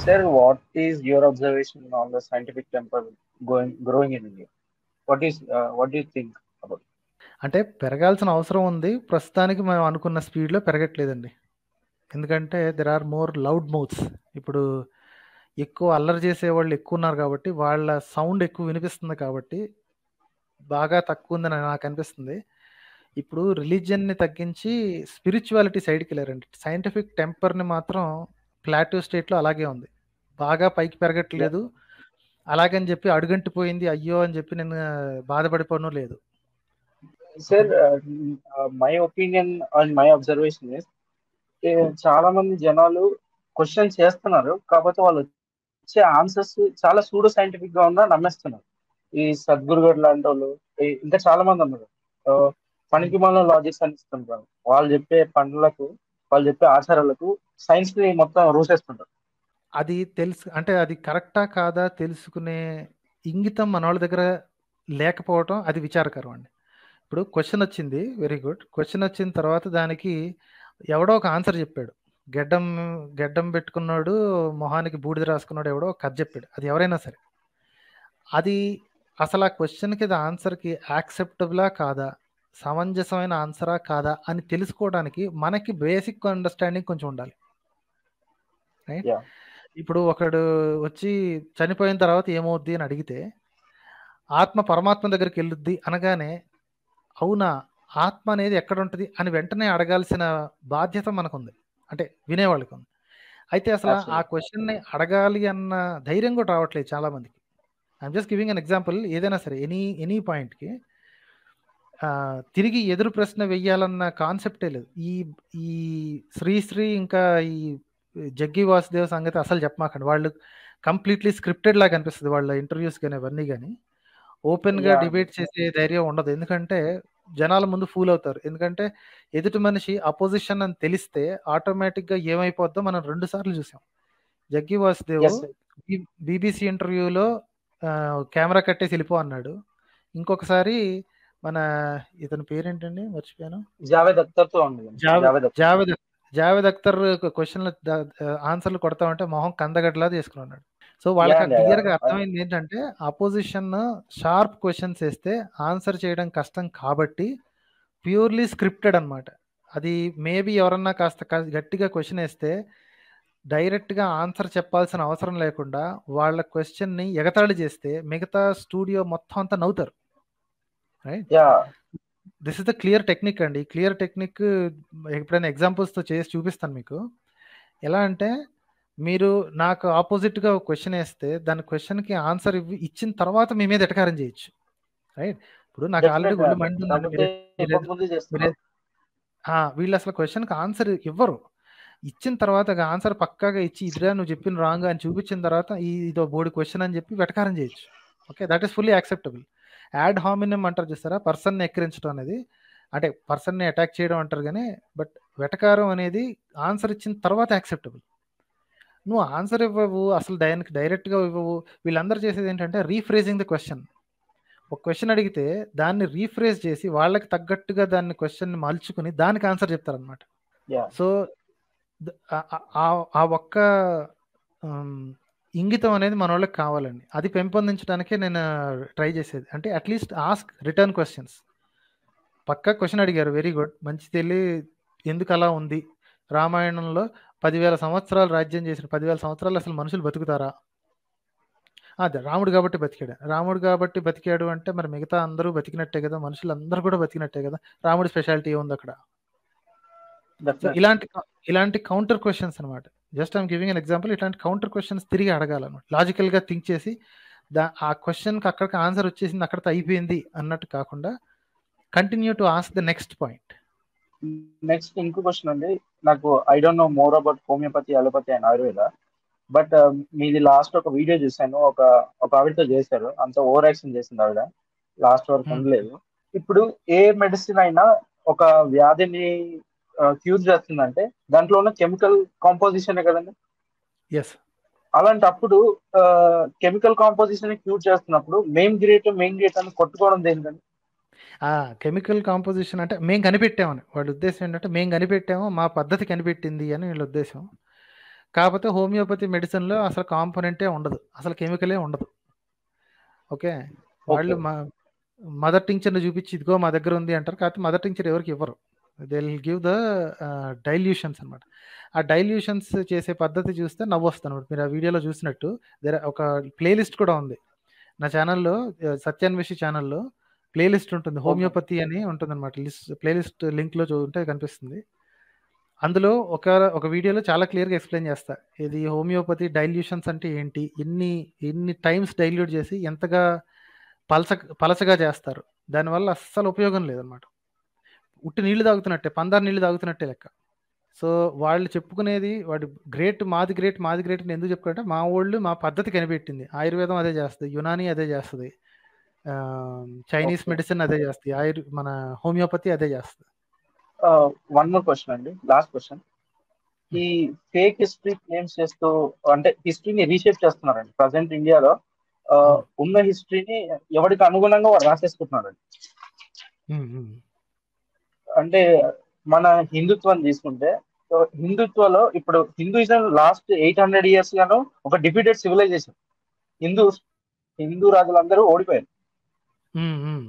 Sir, what is your observation on the scientific temper going growing in India? What is uh, what do you think about? it? అంటే పెరగాల్సిన అవసరం ఉంది ప్రస్తుతానికి మనం అనుకున్న స్పీడ్లో పెరగట్లేదండి ఎందుకంటే there are more loud mouths ఇప్పుడు ఎక్కువ అల్లరి చేసే వాళ్ళు ఎక్కువ ఉన్నారు కాబట్టి వాళ్ళ సౌండ్ ఎక్కువ వినిపిస్తుంది కాబట్టి బాగా తక్కువ ఉందని నాకు అనిపిస్తుంది ఇప్పుడు రిలీజియన్ని తగ్గించి స్పిరిచువాలిటీ సైడ్కి వెళ్ళారండి సైంటిఫిక్ టెంపర్ని మాత్రం ప్లాటో స్టేట్లో అలాగే ఉంది బాగా పైకి పెరగట్లేదు అలాగని చెప్పి అడుగంటిపోయింది అయ్యో అని చెప్పి నేను బాధపడిపోవడం లేదు Sir, uh, uh, my opinion and my observation is eh, చాలా మంది జనాలు క్వశ్చన్ చేస్తున్నారు కాకపోతే వాళ్ళు వచ్చే ఆన్సర్స్ చాలా సూడో సైంటిఫిక్ గా ఉన్నా నమ్మేస్తున్నారు ఈ సద్గురు గారు లాంటి వాళ్ళు ఈ- ఇంకా చాలా మంది ఉన్నారు Uh, పనికి మన లాజిక్స్ అని ఇస్తుంటారు వాళ్ళు చెప్పే పనులకు వాళ్ళు చెప్పే ఆచారాలకు సైన్స్ ని మొత్తం రూసేస్తుంటారు అది తెలుసు అంటే అది కరెక్టా కాదా తెలుసుకునే ఇంగితం మన వాళ్ళ దగ్గర లేకపోవటం అది విచారకరం అండి ఇప్పుడు క్వశ్చన్ వచ్చింది వెరీ గుడ్ క్వశ్చన్ వచ్చిన తర్వాత దానికి ఎవడో ఒక ఆన్సర్ చెప్పాడు గెడ్డం గెడ్డం పెట్టుకున్నాడు మొహానికి బూడిద రాసుకున్నాడు ఎవడో ఒక కథ చెప్పాడు అది ఎవరైనా సరే అది అసలు ఆ క్వశ్చన్కి ఆన్సర్కి యాక్సెప్టబులా కాదా సమంజసమైన ఆన్సరా కాదా అని తెలుసుకోవడానికి మనకి బేసిక్ అండర్స్టాండింగ్ కొంచెం ఉండాలి రైట్ Yeah. ఇప్పుడు ఒకడు వచ్చి చనిపోయిన తర్వాత ఏమవుద్ది అని అడిగితే ఆత్మ పరమాత్మ దగ్గరికి వెళ్ళుద్ది అనగానే అవునా ఆత్మ అనేది ఎక్కడ ఉంటుంది అని వెంటనే అడగాల్సిన బాధ్యత మనకుంది అంటే వినేవాళ్ళకి ఉంది అయితే అసలు ఆ Absolutely. క్వశ్చన్ని అడగాలి అన్న ధైర్యం కూడా రావట్లేదు చాలా మందికి I'm just giving an example ఏదైనా సరే ఎనీ ఎనీ పాయింట్కి తిరిగి ఎదురు ప్రశ్న వెయ్యాలన్న కాన్సెప్టే లేదు ఈ ఈ శ్రీశ్రీ ఇంకా ఈ జగ్గి వాసుదేవ్ సంగతి అసలు చెప్పమాకండి వాళ్ళు కంప్లీట్లీ స్క్రిప్టెడ్ లాగా అనిపిస్తుంది వాళ్ళ ఇంటర్వ్యూస్ కానీ అవన్నీ కానీ ఓపెన్గా Yeah. డిబేట్ చేసే ధైర్యం ఉండదు ఎందుకంటే జనాల ముందు ఫూల్ అవుతారు ఎందుకంటే ఎదుటి మనిషి అపోజిషన్ అని తెలిస్తే ఆటోమేటిక్గా ఏమైపోద్దో మనం రెండు సార్లు చూసాం Jaggi Vasudev Yes, sir. BBC ఇంటర్వ్యూలో కెమెరా కట్టేసి వెళ్ళిపో అన్నాడు ఇంకొకసారి మన ఇతని పేరేంటండి మర్చిపోయాను జావేద్ అఖ్తర్ తో ఉంది జావేద్ జావేద్ అఖ్తర్ జావేద్ జావేద్ అఖ్తర్ క్వశ్చన్లు ఆన్సర్లు కొడతామంటే మొహం కందగడ్లా తీసుకున్నాడు సో వాళ్ళకి Yeah, yeah, క్లియర్ గా yeah. అర్థమైంది ఏంటంటే అపోజిషన్ షార్ప్ క్వశ్చన్స్ వేస్తే ఆన్సర్ చేయడం కష్టం కాబట్టి ప్యూర్లీ స్క్రిప్టెడ్ అన్నమాట అది మేబీ ఎవరన్నా కాస్త క- గట్టిగా క్వశ్చన్ వేస్తే డైరెక్ట్ గా ఆన్సర్ చెప్పాల్సిన అవసరం లేకుండా వాళ్ళ క్వశ్చన్ ని ఎగతాళి చేస్తే మిగతా స్టూడియో మొత్తం అంతా నవ్వుతారు right yeah this is the clear technique అండి క్లియర్ టెక్నిక్ ఎప్పుడైనా ఎగ్జాంపుల్స్తో చేసి చూపిస్తాను మీకు ఎలా అంటే మీరు నాకు ఆపోజిట్గా ఒక క్వశ్చన్ వేస్తే దాని క్వశ్చన్కి ఆన్సర్ ఇవ్వి ఇచ్చిన తర్వాత మీ మీద ఎటకారం చేయొచ్చు రైట్ ఇప్పుడు నాకు ఆల్రెడీ డెఫినెట్ ఒళ్ళు మండుతుందండి కాకపోతే మీరు ఇప్పటి ముందు చేస్తున్నారు ఆ, వీళ్ళు అసలు క్వశ్చన్కి ఆన్సర్ ఇవ్వరు ఇచ్చిన తర్వాత ఆన్సర్ పక్కాగా ఇచ్చి ఇదిరా నువ్వు చెప్పిన రాంగ్ అని చూపించిన తర్వాత ఈ ఇదో బోర్డు క్వశ్చన్ అని చెప్పి వెటకారం చేయొచ్చు okay that is fully acceptable ad hominem అంటారు చూస్తారా పర్సన్ని ఎక్కిరించడం అనేది అంటే పర్సన్ని అటాక్ చేయడం అంటారు కానీ బట్ వెటకారం అనేది ఆన్సర్ ఇచ్చిన తర్వాత యాక్సెప్టబుల్ నువ్వు ఆన్సర్ ఇవ్వవు అసలు దానికి డైరెక్ట్గా ఇవ్వవు వీళ్ళందరూ చేసేది ఏంటంటే రీఫ్రేజింగ్ ద క్వశ్చన్ ఒక క్వశ్చన్ అడిగితే దాన్ని రీఫ్రేజ్ చేసి వాళ్ళకి తగ్గట్టుగా దాన్ని క్వశ్చన్ మలుచుకుని దానికి ఆన్సర్ చెప్తారనమాట యా సో ద- ఆ- ఆ- ఆ- ఆ ఒక్క ఉమ్, ఇంగితం అనేది మన వాళ్ళకి కావాలండి అది పెంపొందించడానికే నేను ట్రై చేసేది అంటే అట్లీస్ట్ ఆస్క్ రిటర్న్ క్వశ్చన్స్ పక్కా క్వశ్చన్ అడిగారు వెరీ గుడ్ మంచి తెలియ ఎందుకు అలా ఉంది రామాయణంలో పదివేల సంవత్సరాలు రాజ్యం చేసిన పదివేల సంవత్సరాలు అసలు మనుషులు బతుకుతారా అదే రాముడు కాబట్టి బతికాడు రాముడు కాబట్టి బతికాడు అంటే మరి మిగతా అందరూ బతికినట్టే కదా మనుషులు అందరూ కూడా బతికినట్టే కదా రాముడి స్పెషాలిటీ ఏముంది అక్కడ సో డెఫినెట్ ఇలాంటి ఇలాంటి కౌంటర్ క్వశ్చన్స్ అనమాట just I'm giving an example ఇట్లాంటి కౌంటర్ క్వశ్చన్స్ తిరిగి అడగాలన్నమాట లాజికల్ గా థింక్ చేసి దా ఆ క్వశ్చన్కి అక్కడికి ఆన్సర్ వచ్చేసింది అక్కడితో అయిపోయింది అన్నట్టు కాకుండా continue to ask the next point next ఇంకో క్వశ్చన్ అండి నాకు I don't know more about homeopathy allopathy and Ayurveda but మీది లాస్ట్ ఒక వీడియో చూసాను ఒక ఒక ఆవిడతో చేశారు అంత ఓవర్ యాక్షన్ చేసింది ఆవిడ లాస్ట్ వరకు ఉండలేదు ఇప్పుడు ఏ మెడిసిన్ అయినా ఒక వ్యాధిని క్యూర్ చేస్తుందంటే దాంట్లో ఉన్న కెమికల్ కాంపోజిషన్ కదండి ఎస్ అలాంటప్పుడు కెమికల్ కాంపోజిషన్ క్యూర్ చేస్తున్నప్పుడు మెయిన్ గ్రేట్ మెయిన్ గ్రేట్ అని కొట్టుకోవడం దేనికండి ఆ కెమికల్ కాంపోజిషన్ అంటే మేము కనిపెట్టామని వాళ్ళ ఉద్దేశం ఏంటంటే మేము కనిపెట్టాము మా పద్ధతి కనిపెట్టింది అని వీళ్ళ ఉద్దేశం కాకపోతే హోమియోపతి మెడిసిన్‌లో అసలు కాంపోనెంటే ఉండదు. అసలు కెమికలే ఉండదు. ఓకే. వాళ్ళు ఓకే. మ మదర్ టింక్చర్‌ని చూపించి ఇదిగో మా దగ్గర ఉంది అంటారు. కాకపోతే మదర్ టింక్చర్ ఎవరికీ ఇవ్వరు. They will give the ah, dilutions అన్నమాట. ఆ డైల్యూషన్స్ చేసే పద్ధతి చూస్తే నవ్వొస్తదన్నమాట. మీరు ఆ వీడియోలో చూసినట్టు దేర్ ఒక ప్లే లిస్ట్ కూడా ఉంది. నా ఛానెల్‌లో ఆహ్, సత్యాన్వేషి ఛానెల్‌లో ప్లే లిస్ట్ ఉంటుంది. ఓకే. హోమియోపతి అని ఉంటుందన్నమాట. లిస్ట్ ప్లే లిస్ట్ లింక్‌లో చూంటే కనిపిస్తుంది. అందులో ఒక ఒక వీడియోలో చాలా క్లియర్‌గా ఎక్స్‌ప్లెయిన్ చేస్తా. ఇది హోమియోపతి డైల్యూషన్స్ అంటే ఏంటి? ఎన్ని ఎన్ని టైమ్స్ డైల్యూట్ చేసి ఎంతగా పలచ పలచగా చేస్తారు. దానివల్ల అస్సలు ఉపయోగం లేదన్నమాట. ఉట్టి నీళ్లు తాగుతున్నట్టే. పందారు నీళ్లు తాగుతున్నట్టే లెక్క. సో, వాళ్ళు చెప్పుకునేది వాడు గ్రేట్ మాది గ్రేట్, మాది గ్రేట్ అని ఎందుకు చెప్పుకుంటే మా వోళ్ళు మా పద్ధతి కనిపెట్టింది. ఆయుర్వేదం అదే చేస్తది. యునాని అదే చేస్తది. ఆహ్, చైనీస్ ఓకే. మెడిసిన్ అదే చేస్తది. ఆయుర్ మన హోమియోపతి అదే చేస్తది. ఆహ్, వన్ మోర్ క్వెషన్ అండి. Last question. హ్మ్. ఈ ఫేక్ హిస్టరీ క్లెయిమ్స్ చేస్తూ అంటే హిస్టరీని రీషేప్ చేస్తున్నారండి. ప్రెజెంట్ ఇండియాలో ఆహ్, అవును. ఉన్న హిస్టరీని ఎవడికి అనుగుణంగా వాడు రాసేసుకుంటున్నారండి. హ్మ్. హ్మ్. అంటే మన హిందుత్వాన్ని తీసుకుంటే సో, హిందుత్వలో ఇప్పుడు హిందూయిజం లాస్ట్ 800 ఇయర్స్ గాను ఒక డిఫీటెడ్ సివిలైజేషన్. హిందూస్ హిందూ రాజులందరూ ఓడిపోయారు. హ్మ్. హ్మ్.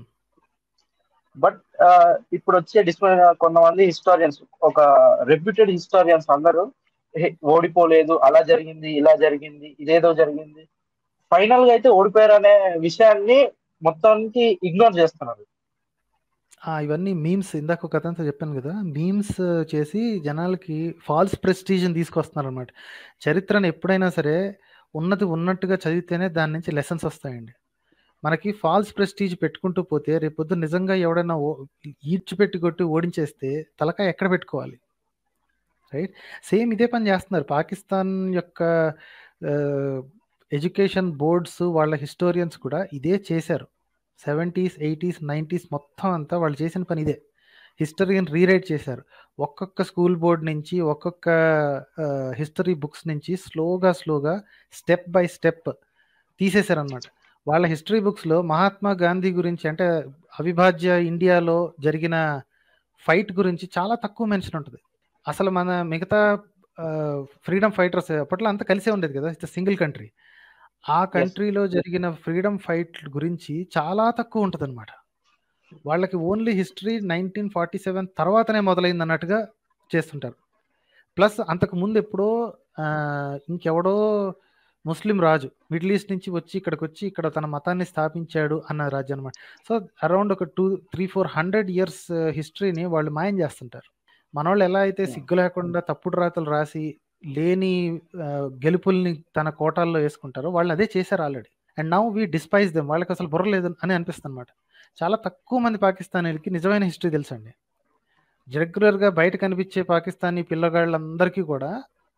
బట్ ఆహ్, ఇప్పుడొచ్చే డిస్‌ప్లే కొంతమంది హిస్టారియన్స్ ఒక రెప్యూటెడ్ హిస్టారియన్స్ అందరూ ఎహే! ఓడిపోలేదు. అలా జరిగింది, ఇలా జరిగింది, ఇదేదో జరిగింది. ఫైనల్‌గా అయితే ఓడిపోయారనే విషయాన్ని మొత్తానికి ఇగ్నోర్ చేస్తున్నారు. ఆ! ఇవన్నీ మీమ్స్ ఇందాక ఒక అతనితో చెప్పాను గదా! మీమ్స్ చేసి జనాలకి ఫాల్స్ ప్రెస్టీజ్‌ని తీసుకొస్తున్నారనమాట. చరిత్రను ఎప్పుడైనా సరే ఉన్నది ఉన్నట్టుగా చదివితేనే దాని నుంచి లెసన్స్ వస్తాయండి. మనకి ఫాల్స్ ప్రెస్టీజ్ పెట్టుకుంటూ పోతే రేపొద్దున నిజంగా ఎవడైనా ఓ ఈడ్చిపెట్టి కొట్టి ఓడించేస్తే తలకాయ ఎక్కడ పెట్టుకోవాలి? రైట్? సేమ్ ఇదే పని చేస్తున్నారు. పాకిస్తాన్ యొక్క ఆహ్, ఎడ్యుకేషన్ బోర్డ్స్ వాళ్ళ హిస్టోరియన్స్ కూడా ఇదే చేశారు. 70స్, 80స్, 90స్ మొత్తం అంతా వాళ్ళు చేసిన పని ఇదే. హిస్టరీని రీరైట్ చేశారు. ఒక్కొక్క స్కూల్ బోర్డ్ నుంచి, ఒక్కొక్క ఆహ్, హిస్టరీ బుక్స్ నుంచి స్లోగా, స్లోగా స్టెప్ బై స్టెప్ తీసేశారనమాట. వాళ్ళ హిస్టరీ బుక్స్‌లో మహాత్మా గాంధీ గురించి అంటే అవిభాజ్య ఇండియాలో జరిగిన ఫైట్ గురించి చాలా తక్కువ మెన్షన్ ఉంటది. అసలు మన మిగతా ఆహ్, ఫ్రీడమ్ ఫైటర్స్ అప్పట్లో అంతా కలిసే ఉండేది కదా! It's single country. ఆ యెస్. కంట్రీలో జరిగిన ఫ్రీడమ్ ఫైట్ గురించి చాలా తక్కువ ఉంటదనమాట. వాళ్ళకి ఓన్లీ హిస్టరీ 1947 తర్వాతనే మొదలైందన్నట్టుగా చేస్తుంటారు. ప్లస్ అంతకు ముందు ఎప్పుడో ఆహ్, ఇంకెవడో ముస్లిం రాజు మిడిల్ ఈస్ట్ నుంచి వచ్చి ఇక్కడికొచ్చి ఇక్కడ తన మతాన్ని స్థాపించాడు అన్న రాజ్యం అనమాట. సో, అరౌండ్ ఒక 2, 3, 400 ఇయర్స్ హిస్టరీని వాళ్ళు మాయం చేస్తుంటారు. మనోళ్ళు ఎలా అయితే హ్మ్. సిగ్గు లేకుండా తప్పుడు రాతలు రాసి లేని ఆహ్, గెలుపుల్ని తన కోటాల్లో యేసుకుంటారో వాళ్ళు అదే చేశారు already. And now we despise them. వాళ్ళకసలు బుర్ర లేదు అని అనిపిస్తుందనమాట. చాలా తక్కువ మంది పాకిస్తానీలకి నిజమైన హిస్టరీ తెలుసండి. రెగ్యులర్‌గా బయట కనిపించే పాకిస్తానీ పిల్లగాళ్ళందరికీ కూడా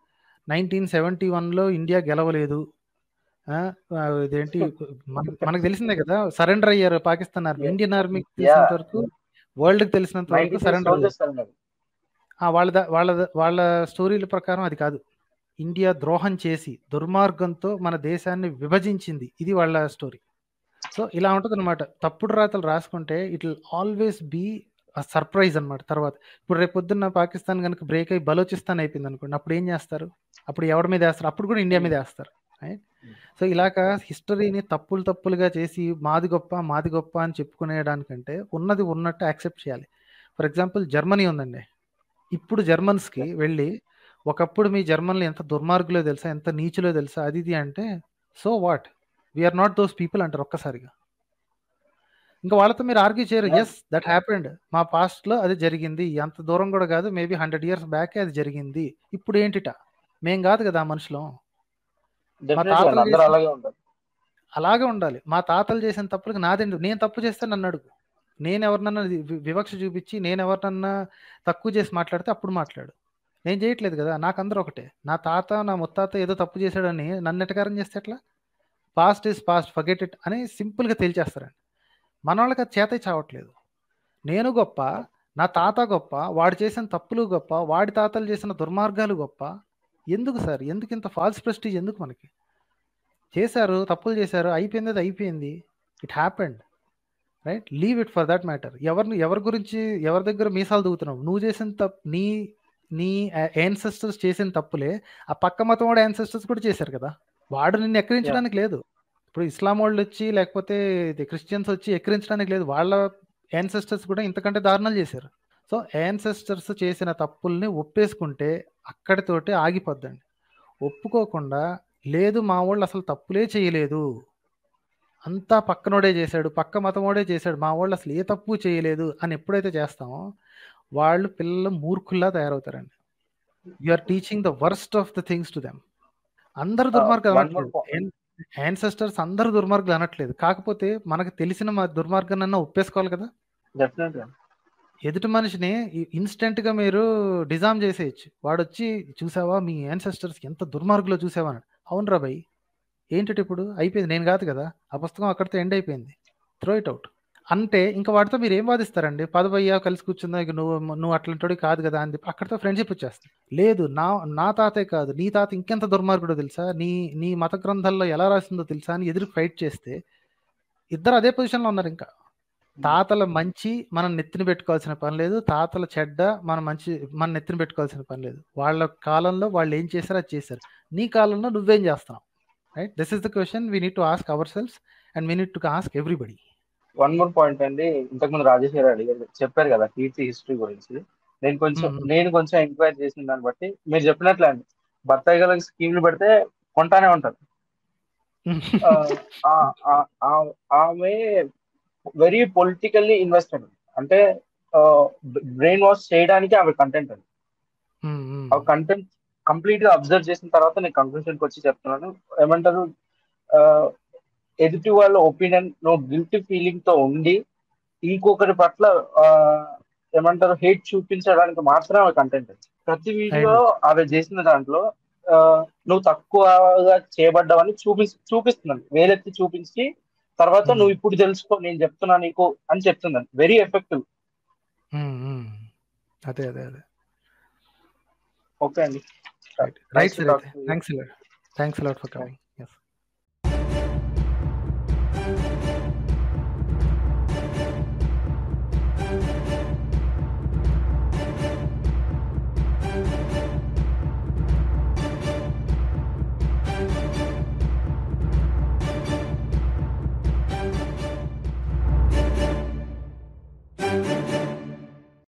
1971లో ఇండియా గెలవలేదు. ఆ! ఆహ్, ఇదేంటి మనకు మనకు తెలిసిందే కదా! సరెండర్ అయ్యారు పాకిస్తాన్ ఆర్మీ. యెస్. ఇండియన్ ఆర్మీకి యాహ్! తెలిసినంత వరకు వరల్డ్‌కి తెలిసినంత వరకు 93 సరెండర్ అయ్యారు. Soldiers surrender. ఆ! వాళ్ళద వాళ్ళద వాళ్ళ స్టోరీల ప్రకారం అది కాదు. ఇండియా ద్రోహం చేసి, దుర్మార్గంతో మన దేశాన్ని విభజించింది. ఇది వాళ్ళ స్టోరీ. సో, ఇలా ఉంటదనమాట. తప్పుడు రాతలు రాసుకుంటే it will always be a surprise అనమాట తర్వాత. ఇప్పుడు రేపొద్దున్న పాకిస్తాన్ గనుక బ్రేక్ అయ్యి బలోచిస్తాన్ అయిపోయిందనుకోండి. అప్పుడేం చేస్తారు? అప్పుడు ఎవడి మీద ఏస్తారు? అప్పుడు కూడా ఇండియా హ్మ్. మీద ఏస్తారు. రైట్? హ్మ్. సో, ఇలాగా హిస్టరీని తప్పులు తప్పులుగా చేసి మాది గొప్ప, మాది గొప్ప అని చెప్పుకునేడానికంటే ఉన్నది ఉన్నట్టు యాక్సెప్ట్ చేయాలి. ఫర్ ఎగ్జాంపుల్ జర్మనీ ఉందండి. ఇప్పుడు జర్మన్స్‌కి యెస్. వెళ్ళి ఒకప్పుడు మీ జర్మన్‌లు ఎంత దుర్మార్గులో తెలుసా? ఎంత నీచులో తెలుసా? అది ఇది అంటే so what? We are not those people అంటారు ఒక్కసారిగా. ఇంక వాళ్ళతో మీరు ఆర్గ్యూ చేయరు. యాహ్! Yes that happened. మా పాస్ట్‌లో అది జరిగింది. అంత దూరం కూడా కాదు. మేబీ 100 ఇయర్స్ బ్యాకే అది జరిగింది. ఇప్పుడేంటిట? మేం కాదు కదా! ఆ మనుషులం. మా డెఫినెట్‌గా అండి. తాతలు అందరూ చేసిన అలాగే ఉంటారు. అలాగే ఉండాలి. మా తాతలు చేసిన తప్పులకి నాదెందుకు? నేను తప్పు చేస్తే నన్నడుగు. నేనెవరినన్నా వి వి వివక్ష చూపించి నేనెవరినన్నా తక్కువ చేసి మాట్లాడితే అప్పుడు మాట్లాడు. నేను చేయట్లేదు కదా! నాకందరూ ఒకటే. నా తాత, నా ముత్తాత ఏదో తప్పు చేశాడని నన్ను ఎటకారం చేస్తే ఎట్లా? Past is past forget it అని సింపుల్‌గా తేల్చేస్తారండి. మనోళ్ళకి అది చేతే చావట్లేదు. నేను గొప్ప, నా తాత గొప్ప, వాడు చేసిన తప్పులు గొప్ప, వాడి తాతలు చేసిన దుర్మార్గాలు గొప్ప. ఎందుకు సార్? ఎందుకింత ఫాల్స్ ప్రెస్టీజ్ ఎందుకు మనకి? చేశారు, తప్పులు చేశారు. అయిపోయింది అది అయిపోయింది. It happened. Right? Leave it for that matter. ఎవరిని ఎవరి గురించి ఎవరి దగ్గర మీసాలు దూగుతున్నావు? నువ్వు చేసిన తప్ నీ నీ యాన్సెస్టర్స్ చేసిన తప్పులే ఆ పక్క మతం వాడు యాన్సెస్టర్స్ కూడా చేశారు కదా వాడు నిన్ను ఎక్కిరించడానికి లేదు ఇప్పుడు ఇస్లాం వాళ్ళు వచ్చి లేకపోతే ఇది క్రిస్టియన్స్ వచ్చి ఎక్కిరించడానికి లేదు వాళ్ళ యాన్సెస్టర్స్ కూడా ఇంతకంటే దారుణాలు చేశారు సో యాన్సెస్టర్స్ చేసిన తప్పుల్ని ఒప్పేసుకుంటే అక్కడితోటి ఆగిపోద్దండి ఒప్పుకోకుండా లేదు మా వాళ్ళు అసలు తప్పులే చేయలేదు అంతా పక్కనోడే చేశాడు పక్క మతమోడే చేశాడు మా వాళ్ళు అసలు ఏ తప్పు చేయలేదు అని ఎప్పుడైతే చేస్తామో వాళ్ళు పిల్లలు మూర్ఖుల్లా తయారవుతారండి you are teaching the worst of the things to them అందరు దుర్మార్గులు one more అనట్లేదు యాన్సెస్టర్స్ అందరు దుర్మార్గులు అనట్లేదు కాకపోతే మనకు తెలిసిన మా దుర్మార్గాన్ని ఒప్పేసుకోవాలి కదా డెఫినెట్ గా ఎదుటి మనిషిని ఇన్స్టెంట్ గా మీరు డిజామ్ చేసేయచ్చు వాడు వచ్చి చూసావా మీ యాన్సెస్టర్స్ ఎంత దుర్మార్గులో చూసావా అని అవునరా భయ్ ఏంటి ఇప్పుడు అయిపోయింది నేను కాదు కదా ఆ పుస్తకం అక్కడితో ఎండ్ అయిపోయింది త్రో ఇట్ అవుట్ అంటే ఇంకా వాటితో మీరు ఏం వాదిస్తారండి పదవయ్యా కలిసి కూర్చుందా ఇక నువ్వు నువ్వు అట్లాంటి కాదు కదా అని చెప్పి అక్కడితో ఫ్రెండ్షిప్ వచ్చేస్తుంది లేదు నా నా తాతే కాదు నీ తాత ఇంకెంత దుర్మార్గుడో తెలుసా నీ నీ మత గ్రంథాల్లో ఎలా రాసిందో తెలుసా అని ఎదురు ఫైట్ చేస్తే ఇద్దరు అదే పొజిషన్లో ఉన్నారు ఇంకా తాతల మంచి మనం నెత్తిన పెట్టుకోవాల్సిన పని లేదు తాతల చెడ్డ మనం మంచి మన నెత్తిన పెట్టుకోవాల్సిన పని లేదు వాళ్ళ కాలంలో వాళ్ళు ఏం చేశారో అది చేశారు నీ కాలంలో నువ్వేం చేస్తున్నావు right this is the question we need to ask ourselves and we need to ask everybody one more point అండి ఇంతకుముందు రాజేష్ గారు అడిగారు చెప్పారు కదా కీర్తి హిస్టరీ గురించి నేను కొంచెం Mhm. నేను కొంచెం ఎంక్వైరీ చేసిన దాన్ని బట్టి మీరు చెప్పినట్లే అండి బత్తాయి గల స్కీమ్లు పెడితే కొంటానే ఉంటారు ఆ, ఆ- ఆ- ఆ- ఆమె వెరీ పొలిటికల్లీ ఇన్వెస్టెడ్ అంటే బ్రెయిన్ వాష్ చేయడానికి ఆమె కంటెంట్ అది ఆ కంటెంట్ కంప్లీట్ గా అబ్జర్వ్ చేసిన తర్వాత నేను కంక్లూషన్ కి వచ్చి చెప్తున్నాను ఏమంటారు ఆ, ఎదుటి వాళ్ళ ఒపీనియన్ నువ్వు గిల్టీ ఫీలింగ్ తో ఉండి ఇంకొకరి పట్ల ఆ, ఏమంటారు హేట్ చూపించడానికి మాత్రమే కంటెంట్ ప్రతి వీడియో ఆమె చేసిన దాంట్లో ఆ, నువ్వు తక్కువగా చేయబడ్డావని చూపి చూపిస్తున్నాను వేలెత్తి చూపించి తర్వాత Hmm. నువ్వు ఇప్పుడు తెలుసుకో నేను చెప్తున్నా నీకు అని చెప్తున్నాను వెరీ ఎఫెక్టివ్ అదే అదే అదే ఓకే అండి right to sir talk to you. Thanks thanks lot for coming